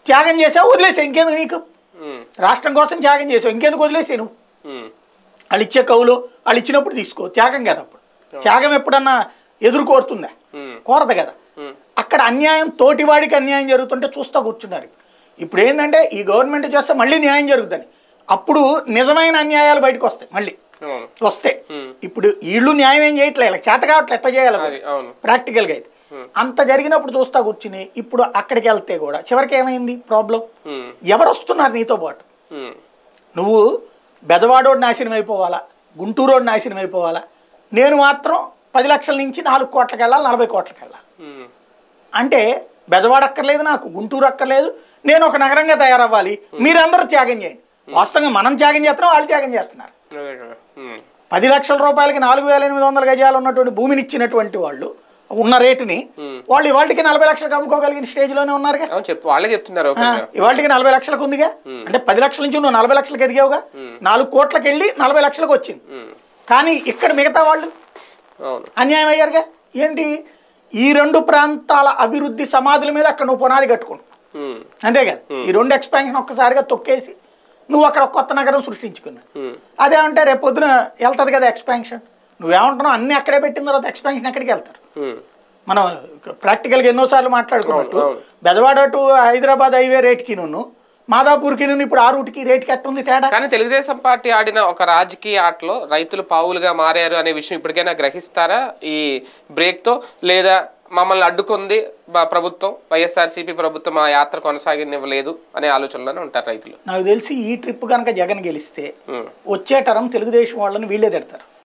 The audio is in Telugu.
త్యాగం చేసావు వదిలేసావు ఇంకెందుకు నీకు ఉమ్, రాష్ట్రం కోసం త్యాగం చేసావు ఇంకెందుకు వదిలేసావు నువ్వు ఉమ్, వాళ్ళు ఇచ్చే కవులు వాళ్ళు ఇచ్చినప్పుడు తీసుకో త్యాగం కదా అప్పుడు త్యాగం ఎప్పుడన్నా ఎదురు కోరుతుందా ఉమ్, కోరదు కదా ఉమ్, అక్కడ అన్యాయం తోటివాడికి అన్యాయం జరుగుతుంటే చూస్తూ కూర్చున్నారు ఇప్పుడు ఏంటంటే ఈ గవర్నమెంట్ చేస్తే మళ్ళీ న్యాయం జరుగుతుంది అప్పుడు నిజమైన అన్యాయాలు బయటకు వస్తాయి మళ్ళీ అవును వస్తాయి ఉమ్, ఇప్పుడు వీళ్ళు న్యాయం ఏం చేయట్లేదు వీళ్ళకి చేత కావట్లే ఎట్లా చేయాలి అది అవును ప్రాక్టికల్గా అయితే అంత జరిగినప్పుడు చూస్తా కూర్చుని ఇప్పుడు అక్కడికి వెళ్తే కూడా చివరికి ఏమైంది ప్రాబ్లం ఉమ్, ఎవరు వస్తున్నారు నీతో పాటు ఉమ్, నువ్వు బెదవాడోడు నాశనం అయిపోవాలా గుంటూరోడు నాశనం అయిపోవాలా నేను మాత్రం పది లక్షల నుంచి నాలుగు కోట్లకి వెళ్ళాలి నలభై కోట్లకి వెళ్ళాలి ఉమ్, అంటే బెజవాడ అక్కర్లేదు నాకు గుంటూరు అక్కర్లేదు నేను ఒక నగరంగా తయారవ్వాలి మీరందరూ త్యాగం చేయండి వాస్తవంగా మనం త్యాగం చేస్తున్నాం వాళ్ళు త్యాగం చేస్తున్నారు అదే కదా ఉమ్, పది లక్షల రూపాయలకి నాలుగు వేల ఎనిమిది వందల గజాలు ఉన్నటువంటి భూమిని ఇచ్చినటువంటి వాళ్ళు ఉన్న రేటుని వాళ్ళు ఇవాళకి నలభై లక్షలకు అమ్ముకోగలిగిన స్టేజ్లోనే ఉన్నారుగా అవును చెప్పు వాళ్ళే చెప్తున్నారు ఓపెన్గా ఇవాళకి నలభై లక్షలకు ఉందిగా అంటే పది లక్షల నుంచి నువ్వు నలభై లక్షలకు ఎదిగావుగా నాలుగు కోట్లకి వెళ్ళి నలభై లక్షలకు వచ్చింది ఉమ్, కానీ ఇక్కడ మిగతా వాళ్ళు అవును అన్యాయం అయ్యారుగా ఏంటి ఈ రెండు ప్రాంతాల అభివృద్ధి సమాధుల మీద అక్కడ నువ్వు పునాది కట్టుకుంటావు ఉమ్, అంతే కదా ఈ రెండు ఎక్స్పాన్షన్ ఒక్కసారిగా తొక్కేసి నువ్వు అక్కడ ఒక కొత్త నగరం సృష్టించుకున్నావు ఉమ్, అదేమంటే రేపు పొద్దున వెళ్తుంది కదా ఎక్స్పాన్షన్ నువ్వేమంటున్నావు అన్ని అక్కడే పెట్టిన తర్వాత ఎక్స్పాన్షన్ ఎక్కడికి వెళ్తారు ఉమ్, మనం ప్రాక్టికల్గా ఎన్నోసార్లు మాట్లాడుకున్నట్టు అవును, అవును. బెజవాడ టు హైదరాబాద్ హైవే రేట్కి నువ్వు మాదాపూర్కి నువ్వు ఇప్పుడు ఆ రూట్కి రేట్కి ఎట్టుంది తేడా కానీ తెలుగుదేశం పార్టీ ఆడిన ఒక రాజకీయ ఆటలో రైతులు పావులుగా మారారు అనే విషయం ఇప్పటికైనా గ్రహిస్తారా ఈ బ్రేక్ తో లేదా మమ్మల్ని అడ్డుకుంది బ- ప్రభుత్వం వైఎస్ఆర్సీపీ ప్రభుత్వం ఆ యాత్ర కొనసాగనివ్వలేదు అనే ఆలోచనలోనే ఉంటారు రైతులు నాకు తెలిసి ఈ ట్రిప్ కనుక జగన్ గెలిస్తే ఉమ్, వచ్చే టరం తెలుగుదేశం వాళ్ళని వీళ్ళే తిడతారు